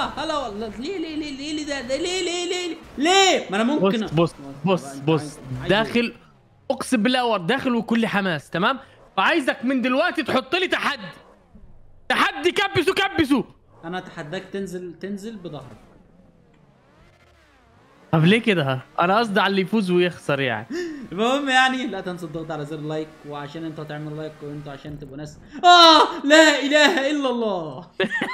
هلا والله ليه ليه ليه ليه ليه ده ده ليه ليه ليه ليه ما انا ممكن بص بص بص أنت بص عايز- عايز داخل اقسم بالله ور داخل وكل حماس تمام فعايزك من دلوقتي تحط لي تحدي تحدي كبسوا كبسوا إيه؟ انا اتحداك تنزل تنزل بظهرك طب ليه كده ها؟ انا قصدي على اللي يفوز ويخسر يعني المهم يعني لا تنسوا الضغط على زر لايك وعشان انتوا تعملوا لايك وانتوا عشان تبقوا ناس اه لا اله الا الله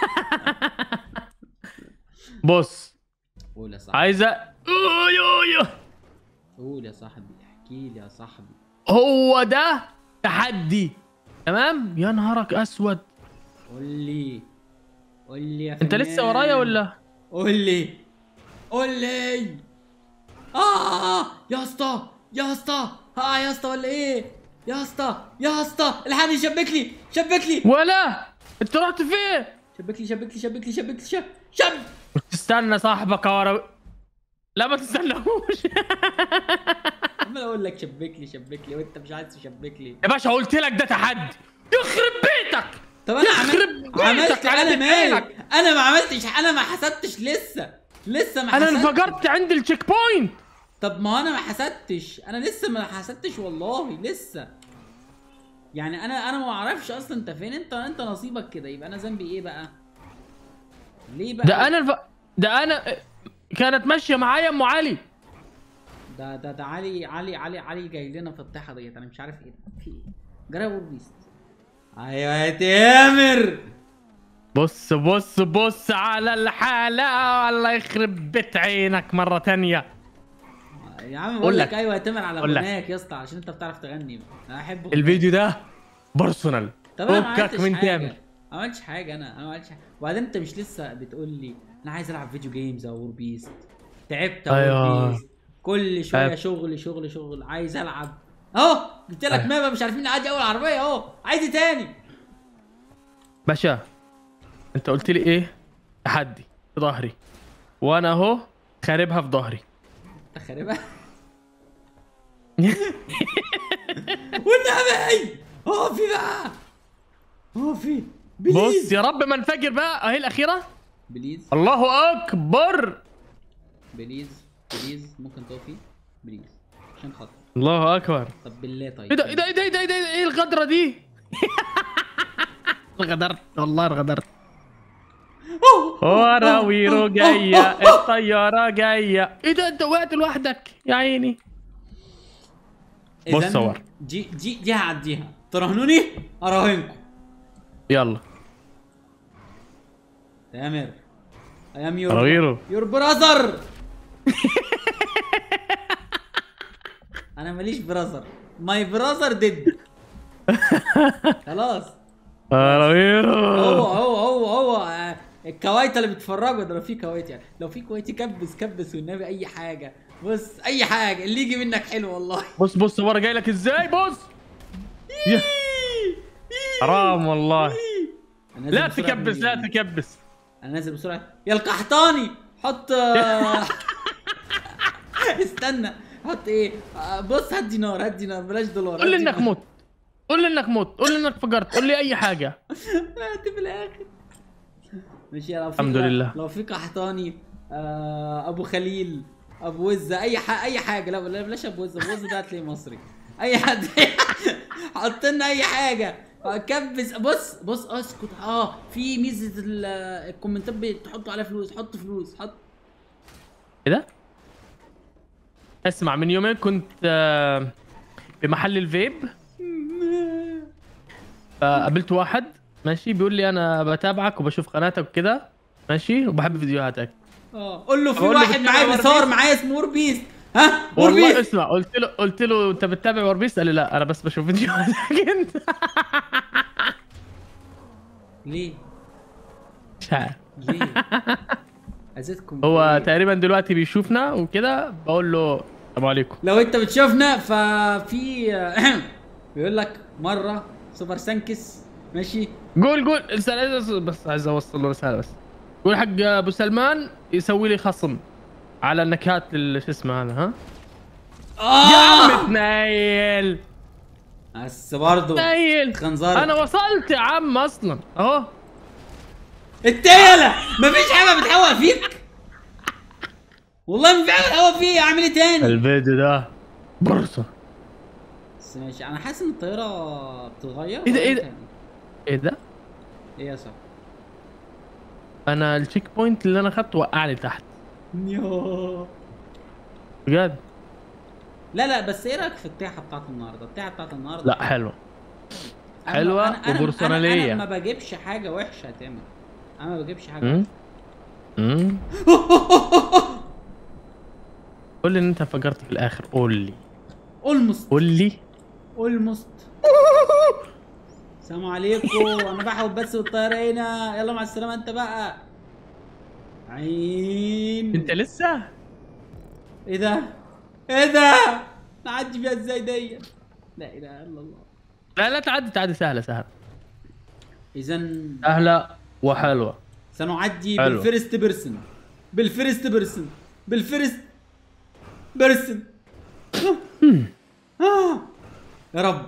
بص قول يا صاحبي عايزه أوي أوي. قول يا صاحبي احكي لي يا صاحبي هو ده تحدي تمام يا نهارك اسود قول لي قول لي يا انت لسه فنان. ورايا ولا قول لي قول لي اه يا اسطى يا اسطى اه يا اسطى ولا ايه يا اسطى يا اسطى الحقني شبك لي شبك لي ولا انت رحت فين شبك لي شبك لي شبك لي شبك لي شب شب تستنى صاحبك ورا لا ما تستناهوش عمال اقول لك شبك لي شبك لي وانت مش عايز تشبك لي يا باشا قلت لك ده تحدي يخرب بيتك طب انا يخرب عملت بيتك عملت على انا بيت مالك عينك. انا ما عملتش انا ما حسبتش لسه لسه ما انا حسبتش انفجرت عند التشيك بوينت طب ما انا ما حسبتش انا لسه ما حسبتش والله لسه يعني انا انا ما اعرفش اصلا انت فين انت انت نصيبك كده يبقى انا ذنبي ايه بقى ليه بقى ده انا الف... ده انا كانت ماشيه معايا ام علي ده ده ده علي علي علي علي جاي لنا في الطيحه ديت انا مش عارف ايه ده في ايه جرى بيست ايوه يا تامر بص بص بص على الحالة الله يخرب بيت عينك مرة تانية يا عم بقول أقول لك لك. ايوه يا تامر على أقول لك. غناك يا اسطى عشان انت بتعرف تغني انا احب الفيديو ده بيرسونال طب انا ما فكك عملتش من حاجه تامر ما عملتش حاجه انا انا ما عملتش حاجه وبعدين انت مش لسه بتقول لي انا عايز العب فيديو جيمز او وور بيست تعبت او أيوة. وور بيست كل شويه تعبت. شغل شغل شغل عايز العب اهو جبت لك أيوة. مابا مش عارفين نعدي اول عربيه اهو عايز إيه تاني باشا انت قلت لي ايه تحدي في ظهري وانا اهو خاربها في ظهري انت خاربها والنبي هو في بقى هو في بص بليز يا رب ما انفجر بقى اهي الاخيره بليز الله اكبر بليز بليز ممكن توفي بليز عشان خاطر الله اكبر طب بالله طيب ايه ده ايه ده ايه ده ايه ده ايه ده ايه الغدره دي غدرت والله غدرت أوه، أوه، وراويرو أوه، جايه أوه، أوه. الطياره جايه ايه ده انت وقعت لوحدك يا عيني بص إذن صور. دي دي دي هعديها تراهنوني اراهنكم يلا تامر I am your راويرو your brother انا ماليش براذر ماي براذر ديد خلاص هو راويرو هو هو هو آه، الكويت اللي بيتفرجوا ده لو في كويت يعني لو في كويتي كبس كبس والنبي اي حاجه بص اي حاجه اللي يجي منك حلو والله بص بص ورا جاي لك ازاي بص يا- حرام والله أنا نازل لا بسرعة تكبس لا بالمليون. تكبس انا نازل بسرعه يا القحطاني حط آه، استنى حط ايه آه، بص هات دينار هات دينار بلاش دولار قول لي هات انك دينار. مت قول لي انك مت قول لي انك فجرت قول لي اي حاجه هات في الاخر ماشي لو في الحمد لله. لو في قحطاني آه ابو خليل ابو وزه اي حاجه اي حاجه لا لا بلاش ابو وزه ابو وزه ده هتلاقيه مصري اي حد حط لنا اي حاجه آه، كبس بص بص اسكت اه في ميزه ال- الكومنتات بتحطوا عليها فلوس حط فلوس حط ايه ده اسمع من يومين كنت آه، في محل الفيب فقابلت واحد ماشي بيقول لي انا بتابعك وبشوف قناتك وكده ماشي وبحب فيديوهاتك اه قول له في بقول له واحد بتتابع معايا ور بيصور بيس؟ معايا اسمه ور بيست ها ور والله بيست اسمع قلت له قلت له انت بتتابع ور بيس قال لي لا انا بس بشوف فيديوهاتك انت ليه مش عارف ليه اذيتكم هو ليه؟ تقريبا دلوقتي بيشوفنا وكده بقول له السلام عليكم لو انت بتشوفنا ففي بيقول لك مره سوبر سانكس ماشي قول قول رسالة بس عايز اوصل له رساله بس قول حق ابو سلمان يسوي لي خصم على النكهات ال- شو اسمه هذا ها يا عم اه تنيل بس برضه تنيل خنزرة انا وصلت يا عم اصلا اهو التيلة مفيش حاجة بتحوق فيك والله ما في حاجة بتحوق فيك اعمل ايه تاني الفيديو ده برصه بس ماشي انا حاسس ان الطيارة بتتغير إيه ده- ولا إيه ده؟ تاني؟ ايه ده؟ ايه يا صاحبي انا التشيك بوينت اللي انا خدته وقعني تحت يوه. بجد لا لا بس ايه رايك في التاحة بتاعت النهارده التاحة بتاعت النهارده لا حلو أنا- حلوة أنا- أنا- وبرسونالية. انا, أنا ما بجيبش حاجة وحشة يا تامر انا ما بجيبش حاجة امم امم قول لي ان انت فجرت في الاخر قول لي اولموست قول لي اولموست السلام عليكم انا بحاول بس بالطياره هنا يلا مع السلامه انت بقى عين انت لسه ايه ده ايه ده نعدي فيها ازاي دي لا اله الا الله لا لا تعدي تعدي سهله سهله اذا سهله وحلوه سنعدي حلو. بالفيرست بيرسون بالفيرست بيرسون بالفيرست بيرسون آه. يا رب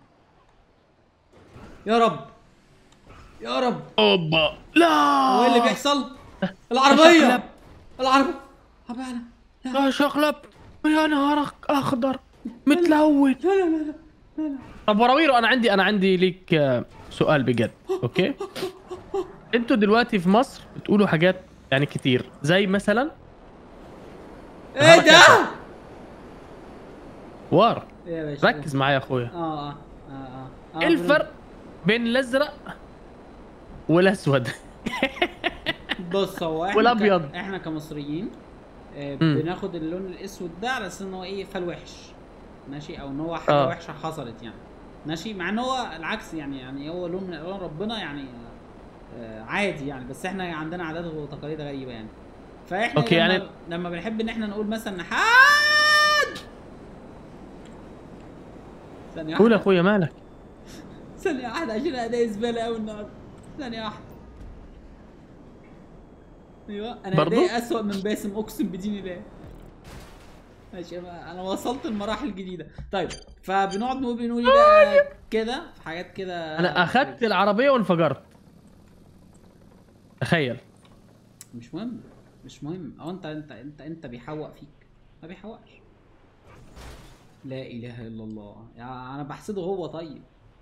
يا رب يا رب اوبا لا هو ايه اللي بيحصل؟ العربية العربية عبالة لا شقلب يا نهارك اخضر متلون لا لا لا لا لا طب وراويرو انا عندي انا عندي ليك آه، سؤال بجد اوكي انتوا دلوقتي في مصر بتقولوا حاجات يعني كتير زي مثلا ايه ده؟ وار إيه يا باشا ركز معايا يا اخويا اه اه اه اه آه، ايه الفرق بين الازرق والاسود بص هو احنا والأبيض. ك... احنا كمصريين آه مم. بناخد اللون الاسود ده على اساس ان هو ايه فال وحش ماشي او ان هو حاجه آه. وحشه حصلت يعني ماشي مع ان هو العكس يعني يعني هو لون من الوان ربنا يعني آه عادي يعني بس احنا عندنا عادات وتقاليد غريبه يعني فاحنا أوكي، لما يعني- لما بنحب ان احنا نقول مثلا حاد ثانية قول يا واحدة اخويا مالك ثانية واحدة عشان اداء زبالة قوي النهارده ثانية واحدة ايوه انا برضو؟ اداء اسوأ من باسم اقسم بدين الله ماشي انا أنا وصلت لمراحل جديدة طيب فبنقعد نقول بنقول ايه بقى كده في حاجات كده انا اخدت العربيه وانفجرت تخيل مش مهم مش مهم او انت انت انت انت بيحوق فيك ما بيحوقش لا اله الا الله يعني انا بحسده هو طيب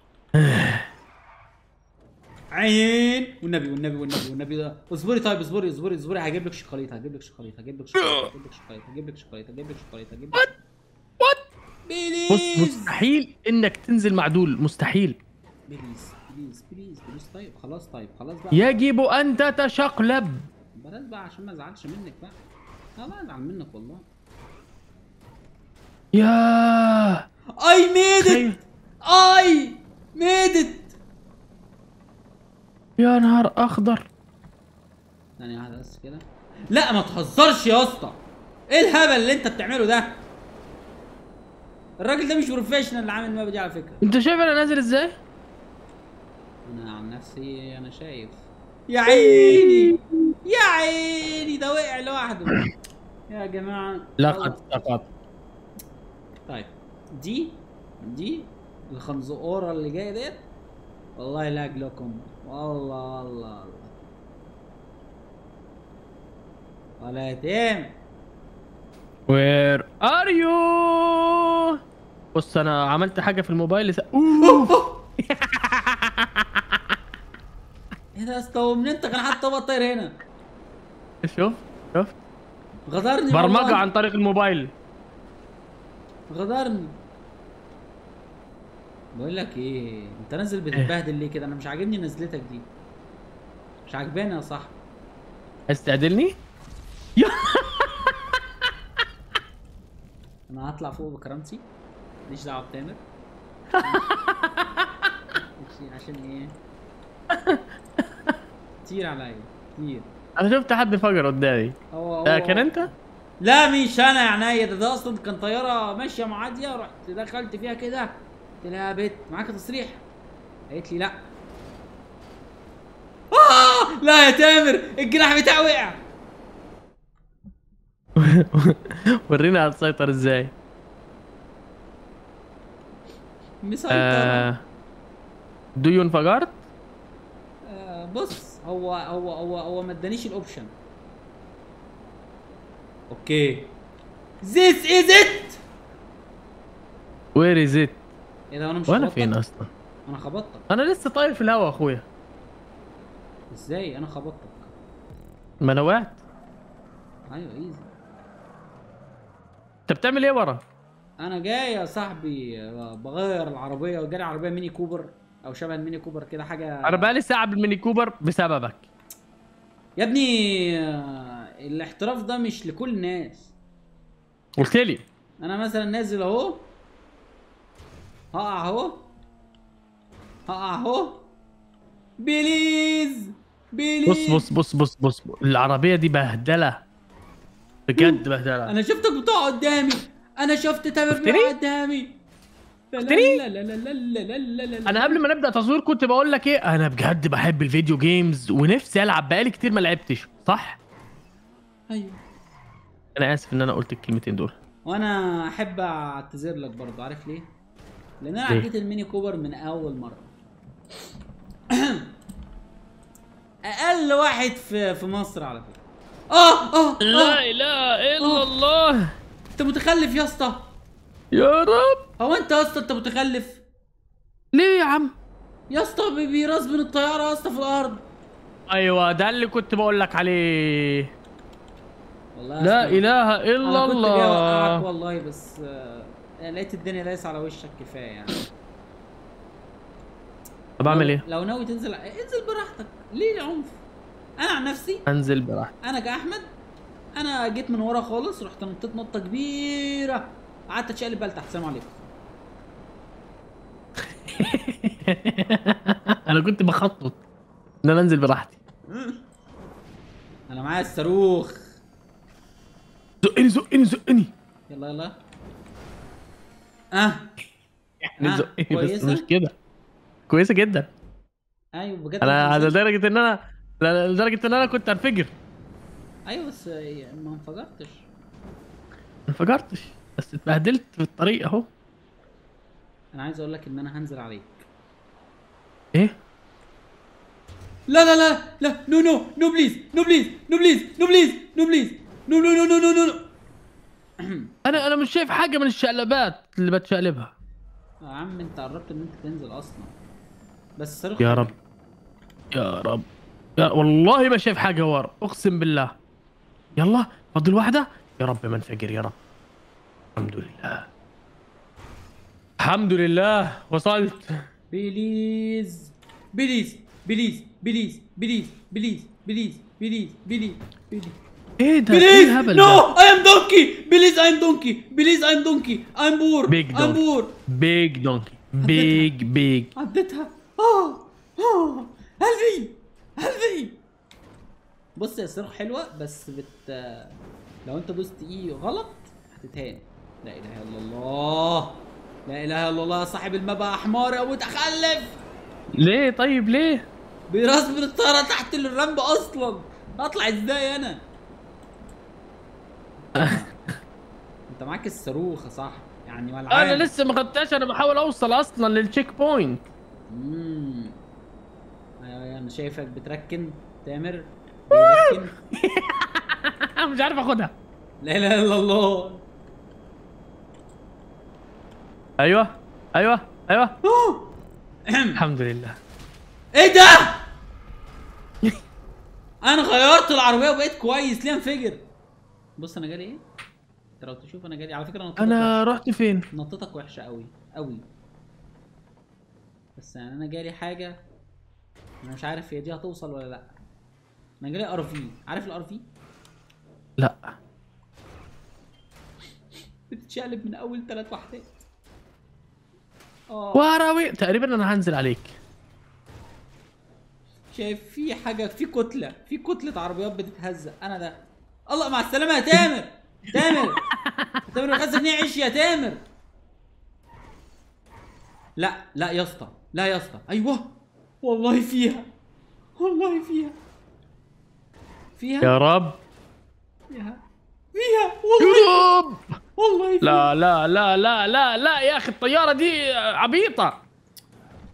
عين والنبي والنبي والنبي والنبي ده اصبري طيب اصبري اصبري اصبري هجيب لك شوكولاته هجيب لك شوكولاته هجيب لك شوكولاته هجيب لك شوكولاته هجيب لك شوكولاته هجيب لك شوكولاته هجيب لك وات بليز بص مستحيل انك تنزل مع دول مستحيل بليز بليز بليز بليز طيب خلاص طيب خلاص بقى يجب ان تتشقلب بلاش بقى عشان ما ازعلش منك بقى لا ما ازعل منك والله يا اي ميد تخيل. ات اي ميد ات يا نهار اخضر ثانية واحدة بس كده لا ما تهزرش يا اسطى ايه الهبل اللي انت بتعمله ده الراجل ده مش بروفيشنال اللي عامل المابا دي على فكرة انت شايف انا نازل ازاي انا عن نفسي انا شايف يا عيني يا عيني ده وقع لوحده يا جماعة لقد سقط طيب دي دي الخنزقورة اللي جاية ديت والله لاجلكم والله والله والله ولا يتيم وير ار يو بص انا عملت حاجه في الموبايل س... أوه. ايه ده يا اسطى هو منين انت كان حاطط طبق طاير هنا شوف شفت غدرني برمجه والله. عن طريق الموبايل غدرني بقول لك ايه انت نازل بتتبهدل ليه كده انا مش عاجبني نزلتك دي مش عاجباني يا صاحبي عايز تعدلني يا انا هطلع فوق بكرامتي ماليش دعوه بتامر ماشي عشان ايه كتير عليا كتير انا شفت حد فجر قدامي هو هو ده كان انت لا مش انا يا عينيا ده, ده اصلا كان طياره ماشيه معاديه رحت دخلت فيها كده قلت لها يا بت معاك تصريح قالت لي لا آه لا يا تامر الجناح بتاعي وقع ورينا هتسيطر ازاي مسيطر آه... دو يو انفجرت آه بص هو هو هو هو ما ادانيش الاوبشن اوكي This is it وير از ات ايه ده انا مش وانا خبطتك؟ فين اصلا انا خبطتك انا لسه طاير في الهواء اخويا ازاي انا خبطتك ما انا وقعت ايوه ايزي انت بتعمل ايه ورا انا جاي يا صاحبي آه، بغير العربيه وجاري عربيه ميني كوبر او شبه الميني كوبر كده حاجه انا بقالي ساعه بالميني كوبر بسببك يا ابني آه، الاحتراف ده مش لكل الناس قلت لي انا مثلا نازل اهو هقع اهو هقع اهو بليز بليز بص بص بص بص بص العربيه دي بهدله بجد بهدله انا شفتك بتقع قدامي انا شفت تامر شفتني؟ بيقع قدامي شفتني؟ لا لا لا لا لا لا لا لا لا انا قبل ما نبدا تصوير كنت بقول لك ايه انا بجد بحب الفيديو جيمز ونفسي العب بقالي كتير ما لعبتش صح ايوه انا اسف ان انا قلت الكلمتين دول وانا احب اعتذر لك برضه عارف ليه لان انا ليه؟ عديت الميني كوبر من اول مره اقل واحد في في مصر على فكره اه اه اه اله آه. الله انت متخلف يا اسطى يا رب هو انت يا اسطى انت متخلف ليه يا عم يا اسطى بي- بيراس من الطياره يا اسطى في الارض ايوه ده اللي كنت بقول لك عليه والله يا لا اسطى، اله انا الا كنت جاي اوقعك الله والله بس آه، لقيت الدنيا دايسه على وشك كفايه يعني طب اعمل لو- ايه لو ناوي تنزل انزل براحتك ليه العنف انا عن نفسي انزل براحتي انا كاحمد انا جيت من ورا خالص رحت نطيت نطه كبيره قعدت اتشقلب بقى لتحت السلام عليكم انا كنت بخطط ان انا انزل براحتي انا معايا الصاروخ زقني زقني زقني يلا يلا اه يعني آه، زقني بس كويسة؟ مش كده كويسه جدا ايوه بجد انا ما على تنزلش. درجه ان انا لا- لدرجه ان انا كنت انفجر ايوه بس آه، ما انفجرتش ما انفجرتش بس اتبهدلت في الطريق اهو انا عايز اقول لك ان انا هنزل عليك ايه لا لا لا لا نو نو نو بليز نو بليز نو بليز نو بليز نو بليز نو نو نو نو نو نو نو انا انا مش شايف حاجه من الشقلبات اللي بتشقلبها يا عم انت قربت ان انت تنزل اصلا بس الصاروخ يا حلو. رب يا رب يا والله ما شايف حاجه ورا اقسم بالله يلا فاضل واحده يا رب ما انفجر يا رب الحمد لله الحمد لله وصلت بليز بليز بليز بليز بليز بليز بليز بليز بليز بليز ايه ده ايه بليز الهبل نو ده اي ام دونكي بليز اي ام دونكي بليز اي ام دونكي اي ام بور Big اي ام donkey. بور بيج دونكي بيج بيج عديتها اه اه قلبي قلبي بص يا صاروخ حلوه بس بت لو انت دوست اي غلط هتتهان لا اله الا الله لا اله الا الله يا صاحب المبا حمار او متخلف ليه طيب ليه براس من الطياره تحت الرمب اصلا اطلع ازاي انا انت معاك الصاروخ يا صاحبي يعني ولعان انا لسه ما خدتهاش انا بحاول اوصل اصلا للتشيك بوينت امم ايوه أيوة، انا شايفك بتركن تامر بيركن مش عارف اخدها لا اله الا الله ايوه ايوه ايوه أوه. الحمد لله ايه ده انا غيرت العربيه وبقيت كويس ليه انفجر بص انا جالي ايه انت لو تشوف انا جالي على فكره نطتك انا رحت فين وحشة. نطتك وحشه قوي قوي بس يعني انا جالي حاجه انا مش عارف هي دي هتوصل ولا لا انا جالي ار في عارف الار في لا بتتشقلب من اول ثلاث وحدات اه وراوي تقريبا انا هنزل عليك شايف في حاجه في كتله في كتله عربيات بتتهزق انا ده الله مع السلامه يا تامر تامر تامر خزن ان عيش يا تامر لا لا يا اسطى لا يا اسطى ايوه والله فيها والله فيها فيها يا رب فيها فيها والله يا رب والله فيها لا لا لا لا لا لا يا اخي الطياره دي عبيطه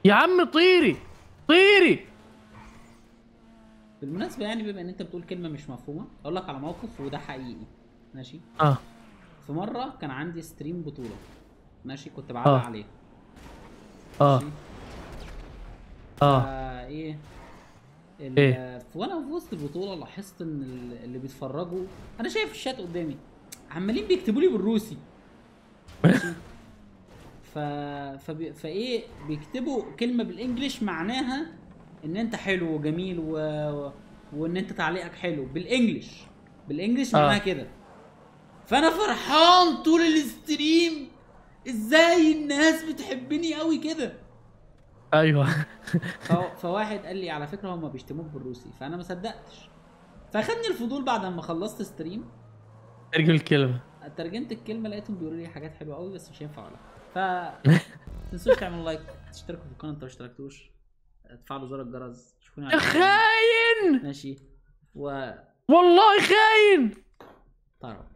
يا عم طيري طيري بالمناسبه يعني بما ان انت بتقول كلمه مش مفهومه اقول لك على موقف وده حقيقي ماشي اه في مره كان عندي ستريم بطوله ماشي كنت بعلق آه. عليه اه ماشي اه فا ايه ال- إيه؟ ف- وانا في وسط البطوله لاحظت ان ال- اللي بيتفرجوا انا شايف الشات قدامي عمالين بيكتبوا لي بالروسي ماشي ف... فبي... فايه بيكتبوا كلمه بالانجلش معناها ان انت حلو وجميل و... و... وان انت تعليقك حلو بالانجلش بالانجلش آه. معناها كده فانا فرحان طول الستريم ازاي الناس بتحبني قوي كده ايوه ف... فواحد قال لي على فكره هم بيشتموك بالروسي فانا ما صدقتش فاخدني الفضول بعد ما خلصت ستريم ارجل الكلمه ترجمت الكلمه لقيتهم بيقولوا لي حاجات حلوه قوي بس مش هينفع اقولها ف تنسوش تعملوا لايك تشتركوا في القناه انتوا ما اشتركتوش تفعلوا زر الجرس تشوفوني يا على القناة. خاين ماشي و والله خاين طرب